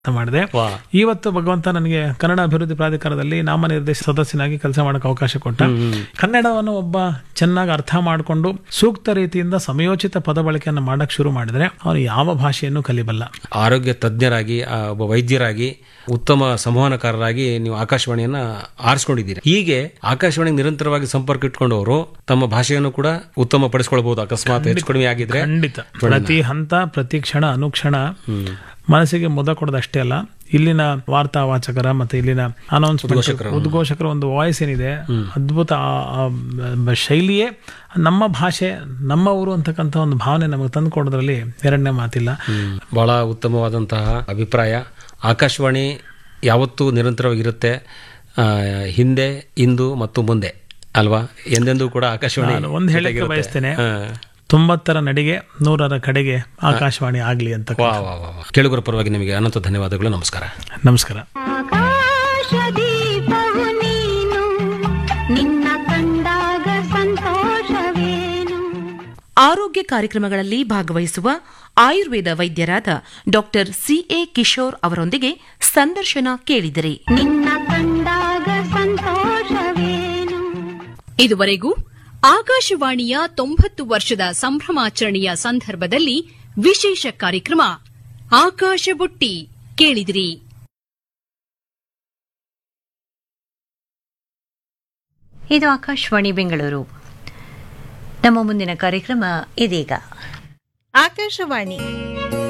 ಮಾಡಿದೆ ವಾ. ಇವತ್ತು ಭಗವಂತ ನನಗೆ ಕನ್ನಡ ಅಭಿವೃದ್ಧಿ ಪ್ರಾಧಿಕಾರದಲ್ಲಿ ನಾಮನಿರ್ದೇಶ ಸದಸ್ಯನಾಗಿ ಕೆಲಸ ಮಾಡಕ್ಕೆ ಅವಕಾಶ ಕೊಟ್ಟ ಕನ್ನಡವನ್ನು ಒಬ್ಬ ಚೆನ್ನಾಗಿ ಅರ್ಥ ಮಾಡಿಕೊಂಡು ಸೂಕ್ತ ರೀತಿಯಿಂದ ಸಮಯೋಚಿತ ಪದ ಬಳಕೆಯನ್ನು ಮಾಡಕ್ ಶುರು ಮಾಡಿದ್ರೆ ಅವನು ಯಾವ ಭಾಷೆಯನ್ನು ಕಲಿಬಲ್ಲ ಆರೋಗ್ಯ ತಜ್ಞರಾಗಿ ಆ, ಒಬ್ಬ ವೈದ್ಯರಾಗಿ ಉತ್ತಮ ಸಂವಹನಕಾರರಾಗಿ ನೀವು ಆಕಾಶವಾಣಿಯನ್ನ ಆರಿಸ್ಕೊಂಡಿದ್ದೀರಿ ಹೀಗೆ ಆಕಾಶವಾಣಿಗೆ ನಿರಂತರವಾಗಿ ಸಂಪರ್ಕ ಇಟ್ಕೊಂಡವರು ತಮ್ಮ ಭಾಷೆಯನ್ನು ಕೂಡ ಉತ್ತಮ ಪಡಿಸ್ಕೊಳ್ಬಹುದು ಅಕಸ್ಮಾತ್ ಹೆಚ್ಚು ಕಡಿಮೆ ಆಗಿದ್ರೆ ಖಂಡಿತ ಪ್ರತಿ ಹಂತ ಪ್ರತಿ ಕ್ಷಣ ಅನುಕ್ಷಣ ಮನಸ್ಸಿಗೆ ಮುದ ಕೊಡೋದಷ್ಟೇ ಅಲ್ಲ ಇಲ್ಲಿನ ವಾರ್ತಾ ವಾಚಕರ ಮತ್ತೆ ಇಲ್ಲಿನ ಅನೌನ್ಸ್ಮೆಂಟ್ ಉದ್ಘೋಷಕರ ಒಂದು ವಾಯ್ಸ್ ಏನಿದೆ ಅದ್ಭುತ ಆ- ಆ ಬ- ಶೈಲಿಯೇ ನಮ್ಮ ಭಾಷೆ ನಮ್ಮ ಊರು ಅಂತಕ್ಕಂಥ ಒಂದು ಭಾವನೆ ನಮಗೆ ತಂದು ಕೊಡೋದ್ರಲ್ಲಿ ಎರಡನೇ ಮಾತಿಲ್ಲ ಬಹಳ ಉತ್ತಮವಾದಂತಹ ಅಭಿಪ್ರಾಯ ಆಕಾಶವಾಣಿ ಯಾವತ್ತೂ ನಿರಂತರವಾಗಿರುತ್ತೆ ಆ, ಹಿಂದೆ ಇಂದು ಮತ್ತು ಮುಂದೆ ಅಲ್ವಾ ಎಂದೆಂದೂ ಕೂಡ ಆಕಾಶವಾಣಿ ನಾನು ಒಂದು ಹೇಳಕ್ಕೆ ಜೊತೆಗಿರುತ್ತೆ. ಬಯಸ್ತೇನೆ ಹಾ. ತೊಂಬತ್ತರ ನಡಿಗೆ ನೂರರ ಕಡೆಗೆ ಆಕಾಶವಾಣಿ ಆಗ್ಲಿ ಅಂತ ವಾ ವಾ ವಾ ವಾ. ಕೇಳುಗರ ಪರವಾಗಿ ನಿಮಗೆ ಅನಂತ ಧನ್ಯವಾದಗಳು ನಮಸ್ಕಾರ ನಮಸ್ಕಾರ ಆಕಾಶದೀಪವು ನೀನು ನಿನ್ನ ಕಂಡಾಗ ಸಂತೋಷವೇನು ಆರೋಗ್ಯ ಕಾರ್ಯಕ್ರಮಗಳಲ್ಲಿ ಭಾಗವಹಿಸುವ ಆಯುರ್ವೇದ ವೈದ್ಯರಾದ ಡಾಕ್ಟರ್ ಸಿಎ ಕಿಶೋರ್ ಅವರೊಂದಿಗೆ ಸಂದರ್ಶನ ಕೇಳಿದಿರಿ ನಿನ್ನ ಕಂಡಾಗ ಸಂತೋಷವೇನು ಇದುವರೆಗೂ ಆಕಾಶವಾಣಿಯ ತೊಂಬತ್ತು ವರ್ಷದ ಸಂಭ್ರಮಾಚರಣೆಯ ಸಂದರ್ಭದಲ್ಲಿ ವಿಶೇಷ ಕಾರ್ಯಕ್ರಮ ಆಕಾಶ ಬುಟ್ಟಿ ಕೇಳಿದಿರಿ ಇದು ಆಕಾಶವಾಣಿ ಬೆಂಗಳೂರು ನಮ್ಮ ಮುಂದಿನ ಕಾರ್ಯಕ್ರಮ ಇದೀಗ ಆಕಾಶವಾಣಿ